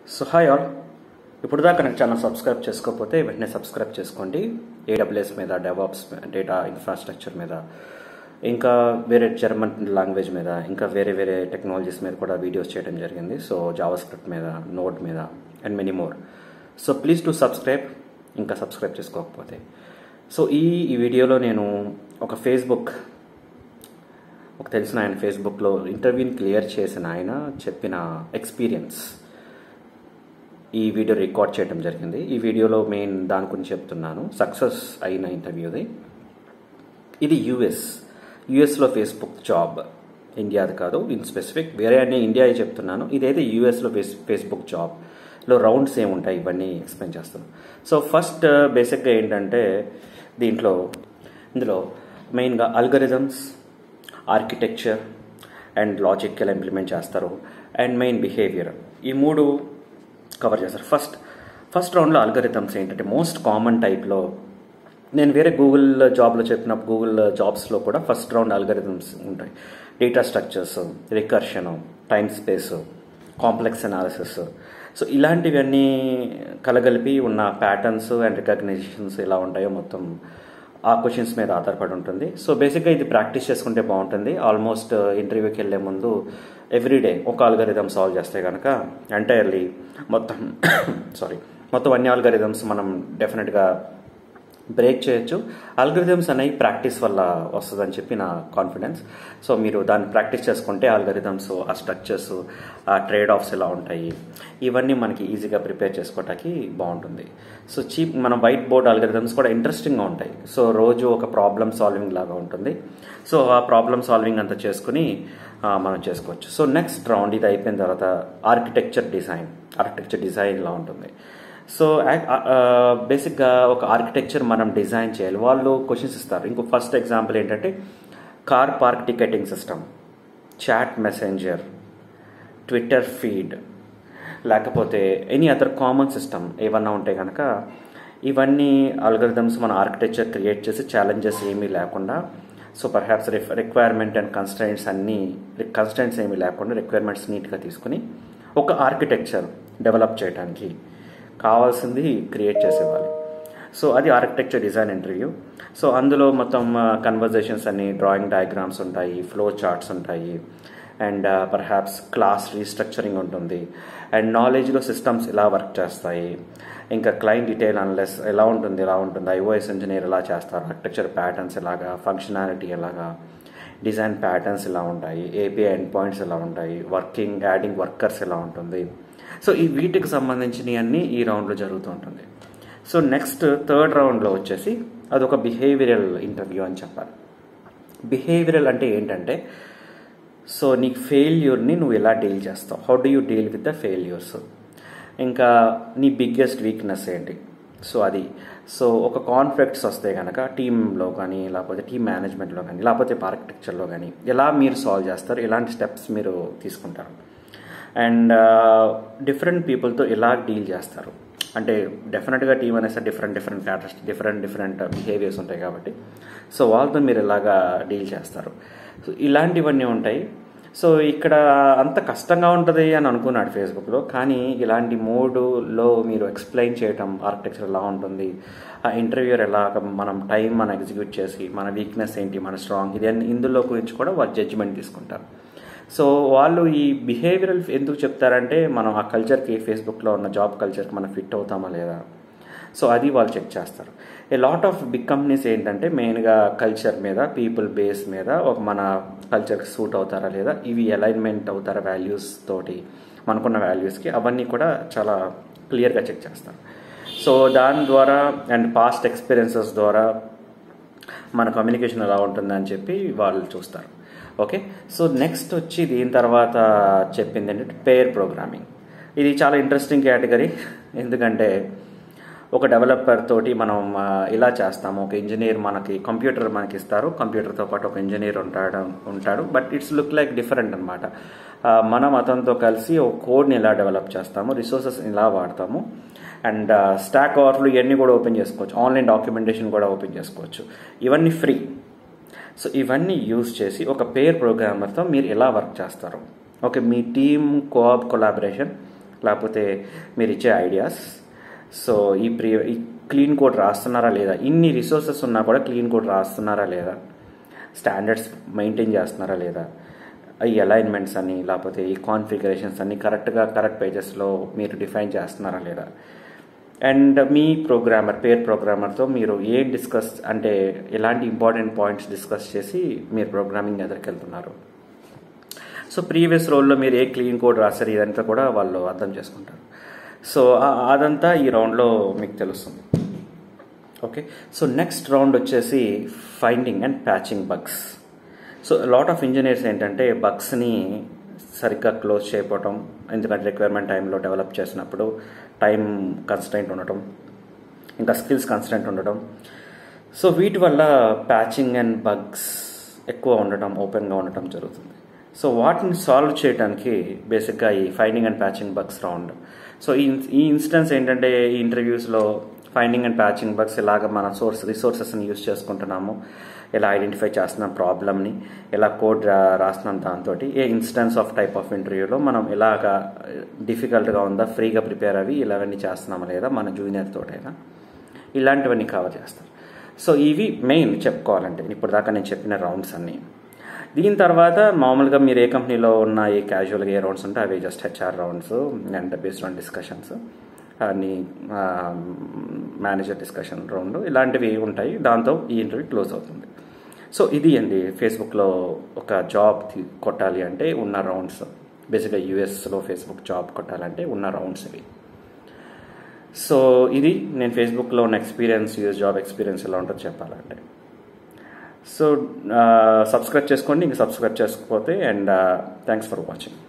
so hi all ఇప్పుడు దాకా నాకు ఛానల్ సబ్స్క్రైబ్ చేసుకోకపోతే వెంటనే సబ్స్క్రైబ్ చేసుకోండి ఏడబ్ల్యూఎస్ మీద డెవాప్స్ డేటా ఇన్ఫ్రాస్ట్రక్చర్ మీద ఇంకా వేరే జర్మన్ లాంగ్వేజ్ మీద ఇంకా వేరే వేరే టెక్నాలజీస్ మీద కూడా వీడియోస్ చేయడం జరిగింది సో జావా స్క్రిప్ట్ మీద నోట్ మీద and many more so please to subscribe ఇంకా సబ్స్క్రైబ్ చేసుకోకపోతే సో ఈ ఈ వీడియోలో నేను ఒక ఫేస్బుక్ ఒక తెలిసిన ఆయన ఫేస్బుక్లో ఇంటర్వ్యూని క్లియర్ చేసిన ఆయన చెప్పిన ఎక్స్పీరియన్స్ ఈ వీడియో రికార్డ్ చేయడం జరిగింది ఈ వీడియోలో మెయిన్ దాని గురించి చెప్తున్నాను సక్సెస్ అయిన ఇంటర్వ్యూది ఇది యుఎస్ యుఎస్లో ఫేస్బుక్ జాబ్ ఇండియాది కాదు ఇన్ స్పెసిఫిక్ వేరే అన్ని ఇండియా చెప్తున్నాను ఇదైతే యుఎస్లో ఫేస్ ఫేస్బుక్ జాబ్లో రౌండ్స్ ఏముంటాయి ఇవన్నీ ఎక్స్ప్లెయిన్ చేస్తాను సో ఫస్ట్ బేసిక్గా ఏంటంటే దీంట్లో ఇందులో మెయిన్గా అల్గరిథమ్స్ ఆర్కిటెక్చర్ అండ్ లాజిక్ ఎలా ఇంప్లిమెంట్ చేస్తారు అండ్ మెయిన్ బిహేవియర్ ఈ మూడు కవర్ చేస్తారు ఫస్ట్ ఫస్ట్ రౌండ్లో అల్గరిథమ్స్ ఏంటంటే మోస్ట్ కామన్ టైప్లో నేను వేరే గూగుల్ జాబ్లో చెప్పినప్పుడు గూగుల్ జాబ్స్లో కూడా ఫస్ట్ రౌండ్ అల్గరిథమ్స్ ఉంటాయి data structures recursion time space complex analysis so ఇలాంటివన్నీ కలగలిపి ఉన్న ప్యాటర్న్స్ అండ్ రికగ్నైజేషన్స్ ఎలా ఉంటాయో మొత్తం ఆ క్వశ్చన్స్ మీద ఆధారపడి ఉంటుంది సో బేసిక్గా ఇది ప్రాక్టీస్ చేసుకుంటే బాగుంటుంది ఆల్మోస్ట్ ఇంటర్వ్యూకి వెళ్ళే ముందు ఎవ్రీడే ఒక ఆల్గరిథం సాల్వ్ చేస్తే కనుక ఎంటైర్లీ మొత్తం సారీ మొత్తం అన్ని ఆల్గరిథమ్స్ మనం డెఫినెట్గా బ్రేక్ చేయొచ్చు ఆల్గరిథమ్స్ అనేవి ప్రాక్టీస్ వల్ల వస్తుందని చెప్పి నా కాన్ఫిడెన్స్ సో మీరు దాన్ని ప్రాక్టీస్ చేసుకుంటే ఆల్గరిథమ్స్ ఆ స్ట్రక్చర్స్ ఆ ట్రేడ్ ఆఫ్స్ ఎలా ఉంటాయి ఇవన్నీ మనకి ఈజీగా ప్రిపేర్ చేసుకోవటానికి బాగుంటుంది సో చీప్ మన వైట్ బోర్డ్ ఆల్గరిథమ్స్ కూడా ఇంట్రెస్టింగ్గా ఉంటాయి సో రోజు ఒక ప్రాబ్లమ్ సాల్వింగ్ లాగా ఉంటుంది సో ఆ ప్రాబ్లమ్ సాల్వింగ్ అంతా చేసుకుని మనం చేసుకోవచ్చు సో నెక్స్ట్ రౌండ్ ఇది అయిపోయిన తర్వాత ఆర్కిటెక్చర్ డిజైన్ ఆర్కిటెక్చర్ డిజైన్ ఇలా ఉంటుంది సో బేసిక్గా ఒక ఆర్కిటెక్చర్ మనం డిజైన్ చేయాలి వాళ్ళు క్వశ్చన్స్ ఇస్తారు ఇంకో ఫస్ట్ ఎగ్జాంపుల్ ఏంటంటే car park ticketing system chat messenger Twitter feed లేకపోతే ఎనీ అదర్ కామన్ సిస్టమ్ ఏమన్నా ఉంటే కనుక ఇవన్నీ అల్గరిథమ్స్ మన ఆర్కిటెక్చర్ క్రియేట్ చేసి ఛాలెంజెస్ ఏమీ లేకుండా so perhaps requirement and constants అన్నీ కన్స్టెంట్స్ ఏమీ లేకుండా రిక్వైర్మెంట్స్ నీట్గా తీసుకుని ఒక ఆర్కిటెక్చర్ డెవలప్ చేయడానికి కావాల్సింది క్రియేట్ చేసేవాళ్ళు సో అది ఆర్కిటెక్చర్ డిజైన్ ఇంటర్వ్యూ సో అందులో మొత్తం కన్వర్జేషన్స్ అన్ని డ్రాయింగ్ డయాగ్రామ్స్ ఉంటాయి ఫ్లో చార్ట్స్ ఉంటాయి అండ్ పర్హాప్స్ క్లాస్ రీస్ట్రక్చరింగ్ ఉంటుంది అండ్ నాలెడ్జ్లో సిస్టమ్స్ ఎలా వర్క్ చేస్తాయి ఇంకా క్లయింట్ డీటెయిల్ అనలెస్ ఎలా ఉంటుంది ఎలా ఉంటుంది ఐఓఎస్ ఇంజనీర్ ఎలా చేస్తారు ఆర్కిటెక్చర్ ప్యాటర్న్స్ ఎలాగా ఫంక్షనాలిటీ ఎలాగా డిజైన్ ప్యాటర్న్స్ ఎలా ఉంటాయి ఏపీఐ ఎండ్ పాయింట్స్ ఎలా ఉంటాయి వర్కింగ్ యాడింగ్ వర్కర్స్ ఎలా ఉంటుంది సో ఈ వీటికి సంబంధించినవి అన్నీ ఈ రౌండ్లో జరుగుతూ ఉంటుంది సో నెక్స్ట్ థర్డ్ రౌండ్లో వచ్చేసి అదొక బిహేవియరల్ ఇంటర్వ్యూ అని చెప్పాలి బిహేవియరల్ అంటే ఏంటంటే సో నీ ఫెయిల్యూర్ని నువ్వు ఎలా డీల్ చేస్తావు how do you deal with the failures ఇంకా నీ బిగ్గెస్ట్ వీక్నెస్ ఏంటి సో అది సో ఒక కాన్ఫ్లిక్ట్స్ వస్తే కనుక టీంలో కానీ లేకపోతే టీం మేనేజ్మెంట్లో కానీ లేకపోతే ఆర్కిటెక్చర్లో కానీ ఎలా మీరు సాల్వ్ చేస్తారు ఎలాంటి స్టెప్స్ మీరు తీసుకుంటారు అండ్ డిఫరెంట్ పీపుల్తో ఎలా డీల్ చేస్తారు అంటే డెఫినెట్గా టీం అనేసి different different characters different different behaviours ఉంటాయి కాబట్టి సో వాళ్ళతో మీరు ఎలాగా డీల్ చేస్తారు సో ఇలాంటివన్నీ ఉంటాయి సో ఇక్కడ అంత కష్టంగా ఉంటుంది అని అనుకున్నాడు ఫేస్బుక్లో కానీ ఇలాంటి మూడులో మీరు ఎక్స్ప్లెయిన్ చేయటం ఆర్కిటెక్చర్ ఎలా ఉంటుంది ఆ ఇంటర్వ్యూర్ ఎలా మనం టైం మనం ఎగ్జిక్యూట్ చేసి మన వీక్నెస్ ఏంటి మన స్ట్రాంగ్ ఇది ఇందులో గురించి కూడా వాళ్ళు జడ్జిమెంట్ తీసుకుంటారు సో వాళ్ళు ఈ బిహేవియరల్ ఎందుకు చెప్తారంటే మనం ఆ కల్చర్కి ఫేస్బుక్లో ఉన్న జాబ్ కల్చర్కి మనం ఫిట్ అవుతామా లేదా సో అది వాళ్ళు చెక్ చేస్తారు a lot of big companies ఏంటంటే మెయిన్గా కల్చర్ మీద పీపుల్ బేస్ మీద ఒక మన కల్చర్కి సూట్ అవుతారా లేదా ఇవి అలైన్మెంట్ అవుతారా వాల్యూస్ తోటి మనకున్న వాల్యూస్కి అవన్నీ కూడా చాలా క్లియర్గా చెక్ చేస్తారు సో దాని ద్వారా అండ్ పాస్ట్ ఎక్స్పీరియన్సెస్ ద్వారా మన కమ్యూనికేషన్ ఎలా ఉంటుందని చెప్పి వాళ్ళు చూస్తారు ఓకే సో నెక్స్ట్ వచ్చి దీని తర్వాత చెప్పింది ఏంటంటే పేర్ ప్రోగ్రామింగ్ ఇది చాలా ఇంట్రెస్టింగ్ కేటగిరీ ఎందుకంటే ఒక డెవలపర్ తోటి మనం ఇలా చేస్తాము ఒక ఇంజనీర్ మనకి కంప్యూటర్ మనకి ఇస్తారు కంప్యూటర్తో పాటు ఒక ఇంజనీర్ ఉంటాడు ఉంటాడు but it's look like different అనమాట మనం అతనితో కలిసి ఒక కోడ్ని ఎలా డెవలప్ చేస్తాము రిసోర్సెస్ ఎలా వాడతాము అండ్ స్టాక్ ఓవర్ఫ్లో ఇవన్నీ కూడా ఓపెన్ చేసుకోవచ్చు ఆన్లైన్ డాక్యుమెంటేషన్ కూడా ఓపెన్ చేసుకోవచ్చు ఇవన్నీ ఫ్రీ సో ఇవన్నీ యూజ్ చేసి ఒక పేర్ ప్రోగ్రామర్తో మీరు ఎలా వర్క్ చేస్తారు ఓకే మీ టీమ్ కోఆప్ కొలాబరేషన్ లేకపోతే మీరు ఇచ్చే ఐడియాస్ సో ఈ ప్రీ ఈ క్లీన్ కోడ్ రాస్తున్నారా లేదా ఇన్ని రిసోర్సెస్ ఉన్నా కూడా క్లీన్ కోడ్ రాస్తున్నారా లేదా స్టాండర్డ్స్ మెయింటైన్ చేస్తున్నారా లేదా ఈ అలైన్మెంట్స్ అని లేకపోతే ఈ కాన్ఫిగరేషన్స్ అన్ని కరెక్ట్గా కరెక్ట్ పేజెస్లో మీరు డిఫైన్ చేస్తున్నారా లేదా అండ్ మీ ప్రోగ్రామర్ పేర్ ప్రోగ్రామర్తో మీరు ఏం డిస్కస్ అంటే ఎలాంటి ఇంపార్టెంట్ పాయింట్స్ డిస్కస్ చేసి మీరు ప్రోగ్రామింగ్ ఎదురుకెళ్తున్నారు సో ప్రీవియస్ రోల్లో మీరు ఏ క్లీన్ కోడ్ రాశారు ఇదంతా కూడా వాళ్ళు అర్థం చేసుకుంటారు సో ఆ- అదంతా ఈ రౌండ్లో మీకు తెలుస్తుంది ఓకే సో నెక్స్ట్ రౌండ్ వచ్చేసి finding and patching bugs so lot of engineers ఏంటంటే బగ్స్ని సరిగ్గా క్లోజ్ చేయకపోవటం ఎందుకంటే రిక్వైర్మెంట్ టైంలో డెవలప్ చేసినప్పుడు టైం కన్స్టెంట్ ఉండటం ఇంకా స్కిల్స్ కన్స్టెంట్ ఉండటం సో వీటి వల్ల ప్యాచింగ్ అండ్ బగ్స్ ఎక్కువ ఉండటం ఓపెన్గా ఉండటం జరుగుతుంది సో వాటిని సాల్వ్ చేయడానికి బేసిక్గా ఈ finding and patching bugs round so ఈ ఈ ఇన్స్టెన్స్ ఏంటంటే ఈ ఇంటర్వ్యూస్లో ఫైండింగ్ అండ్ ప్యాచింగ్ బగ్స్ ఇలాగ మన సోర్స్ రిసోర్సెస్ని యూస్ చేసుకుంటున్నాము ఎలా ఐడెంటిఫై చేస్తున్నాం ప్రాబ్లమ్ని ఎలా కోడ్ రాస్తున్నాం దాంతో a instance of type of ఇంటర్వ్యూలో మనం ఇలాగా డిఫికల్ట్గా ఉందా ఫ్రీగా ప్రిపేర్ అవి ఇలాగన్నీ చేస్తున్నామా లేదా మన జూనియర్ తోటైనా ఇలాంటివన్నీ కవర్ చేస్తాం సో ఇవి మెయిన్ చెప్పుకోవాలంటే ఇప్పుడు దాకా నేను చెప్పిన రౌండ్స్ అన్నీ దీని తర్వాత మామూలుగా మీరు ఏ కంపెనీలో ఉన్న ఏ క్యాజువల్గా ఏ రౌండ్స్ ఉంటే అవి just HR rounds and based on discussions అన్ని మేనేజర్ డిస్కషన్ రౌండ్ ఇలాంటివి ఉంటాయి దాంతో ఈ ఇంటర్వ్యూ క్లోజ్ అవుతుంది సో ఇది అండి ఫేస్బుక్లో ఒక జాబ్ తీ- కొట్టాలి అంటే ఉన్న రౌండ్స్ బేసిక్గా యూఎస్లో ఫేస్బుక్ జాబ్ కొట్టాలంటే ఉన్న రౌండ్స్ ఇవి సో ఇది నేను ఫేస్బుక్లో ఉన్న ఎక్స్పీరియన్స్ యూఎస్ జాబ్ ఎక్స్పీరియన్స్ ఎలా ఉంటుందో చెప్పాలంటే సో సబ్స్క్రైబ్ చేసుకోండి ఇంకా సబ్స్క్రైబ్ చేసుకోకపోతే అండ్ థ్యాంక్స్ ఫర్ వాచింగ్